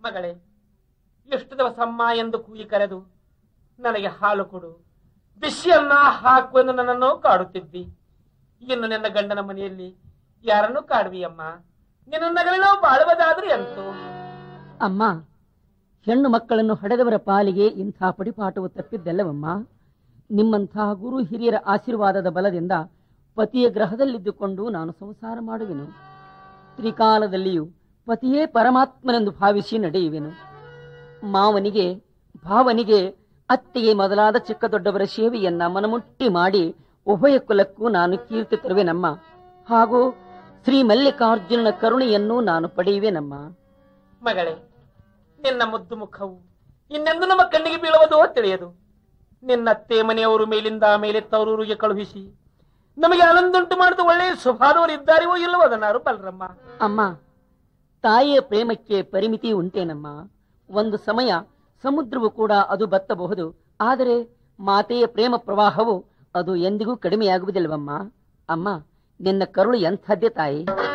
ಮಗಳೇ ಎಷ್ಟು ದಿವಸ ಅಮ್ಮ ಎಂದು ಕೂಗಿ ಕರೆದು ನನಗೆ ಹಾಲು ಕೊಡು ಬಿಸಿಯನ್ನ ಹಾಕು ಎಂದು ನನ್ನನ್ನು ಕಾಡುತ್ತಿದ್ದಿ ಇನ್ನು ನಿನ್ನ ಗಂಡನ ಮನೆಯಲ್ಲಿ ಯಾರನ್ನು ಕಾಡುವಿಯಮ್ಮ ನಿನ್ನ ನಗಲಿ ನಾವು ಬಾಳುವುದಾದ್ರೆ ಎಂತು ಅಮ್ಮ ಹೆಣ್ಣು ಮಕ್ಕಳನ್ನು ಹಡೆದವರ ಪಾಲಿಗೆ ಇಂಥ ಪಡಿಪಾಠವು ತಪ್ಪಿದ್ದಲ್ಲವಮ್ಮ ನಿಮ್ಮಂಥ ಗುರು ಹಿರಿಯರ ಆಶೀರ್ವಾದದ ಬಲದಿಂದ ಪತಿಯ ಗ್ರಹದಲ್ಲಿದ್ದುಕೊಂಡು ನಾನು ಸಂಸಾರ ಮಾಡುವೆನು ತ್ರಿಕಾಲದಲ್ಲಿಯೂ ಪತಿಯೇ ಪರಮಾತ್ಮನೆಂದು ಭಾವಿಸಿ ನಡೆಯುವೆನು ಮಾವನಿಗೆ ಭಾವನಿಗೆ ಅತ್ತೆಗೆ ಮೊದಲಾದ ಚಿಕ್ಕ ದೊಡ್ಡವರ ಸೇವೆಯನ್ನ ಮನಮುಟ್ಟಿ ಮಾಡಿ ಉಭಯ ಕುಲಕ್ಕೂ ನಾನು ಕೀರ್ತಿ ತರುವೆನಮ್ಮ ಹಾಗೂ ಶ್ರೀ ಮಲ್ಲಿಕಾರ್ಜುನನ ಕರುಣೆಯನ್ನು ನಾನು ಪಡೆಯುವೆನಮ್ಮ ಮಗಳೇ ನಿನ್ನ ಮುದ್ದು ಮುಖವು ಇನ್ನೆಂದು ನಮ್ಮ ಕಣ್ಣಿಗೆ ಬೀಳುವುದೋ ತಿಳಿಯದು ನಿನ್ನತ್ತೆ ಮನೆಯವರು ಮೇಲಿಂದ ಮೇಲೆ ತವರೂರಿಗೆ ಕಳುಹಿಸಿ ನಮಗೆ ಆನಂದುಂಟು ಮಾಡಿದ ಒಳ್ಳೆಯ ಸ್ವಭಾವದವರು ಇದ್ದಾರೆಯೋ ಇಲ್ಲವೋ ಅದನ್ನಾರು ಬಲ್ರಮ್ಮ ಅಮ್ಮ ತಾಯಿಯ ಪ್ರೇಮಕ್ಕೆ ಪರಿಮಿತಿ ಉಂಟೇನಮ್ಮ ಒಂದು ಸಮಯ ಸಮುದ್ರವು ಕೂಡ ಅದು ಬತ್ತಬಹುದು ಆದರೆ ಮಾತೆಯ ಪ್ರೇಮ ಪ್ರವಾಹವು ಅದು ಎಂದಿಗೂ ಕಡಿಮೆಯಾಗುವುದಿಲ್ಲವಮ್ಮ ಅಮ್ಮ ನಿನ್ನ ಕರುಳು ಎಂಥದ್ದೇ ತಾಯಿ